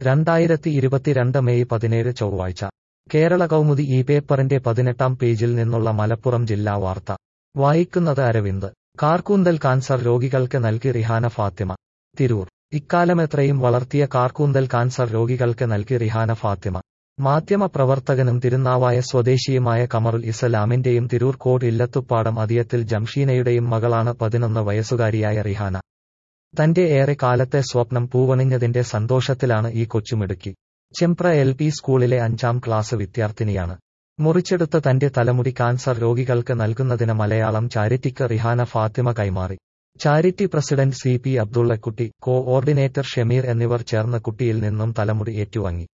രണ്ടായിരത്തി ഇരുപത്തിരണ്ട് മെയ് പതിനേഴ് ചൊവ്വാഴ്ച കേരള കൗമുദി ഈ പേപ്പറിന്റെ പതിനെട്ടാം പേജിൽ നിന്നുള്ള മലപ്പുറം ജില്ലാ വാർത്ത വായിക്കുന്നത് അരവിന്ദ് കാർക്കൂന്തൽ കാൻസർ രോഗികൾക്ക് നൽകി റിഹാന ഫാത്തിമ തിരൂർ ഇക്കാലമെത്രയും വളർത്തിയ കാർക്കൂന്തൽ കാൻസർ രോഗികൾക്ക് നൽകി റിഹാന ഫാത്തിമ മാധ്യമപ്രവർത്തകനും തിരുനാവായ സ്വദേശിയുമായ കമറുൽ ഇസ്ലാമിന്റെയും തിരൂർ കോട് ഇല്ലത്തുപ്പാടം അതിയത്തിൽ ജംഷീനയുടെയും മകളാണ് പതിനൊന്ന് വയസ്സുകാരിയായ റിഹാന തന്റെ ഏറെ കാലത്തെ സ്വപ്നം പൂവണിഞ്ഞതിന്റെ സന്തോഷത്തിലാണ് ഈ കൊച്ചുമിടുക്കി ചെമ്പ്ര എൽ പി സ്കൂളിലെ അഞ്ചാം ക്ലാസ് വിദ്യാർത്ഥിനിയാണ് മുറിച്ചെടുത്ത തന്റെ തലമുടി കാൻസർ രോഗികൾക്ക് നൽകുന്നതിന് മലയാളം ചാരിറ്റിക്ക് റിഹാന ഫാത്തിമ കൈമാറി charity president C P Abdullakutty coordinator Shameer എന്നിവർ ചേർന്ന് കുട്ടിയിൽ നിന്നും തലമുടി ഏറ്റുവാങ്ങി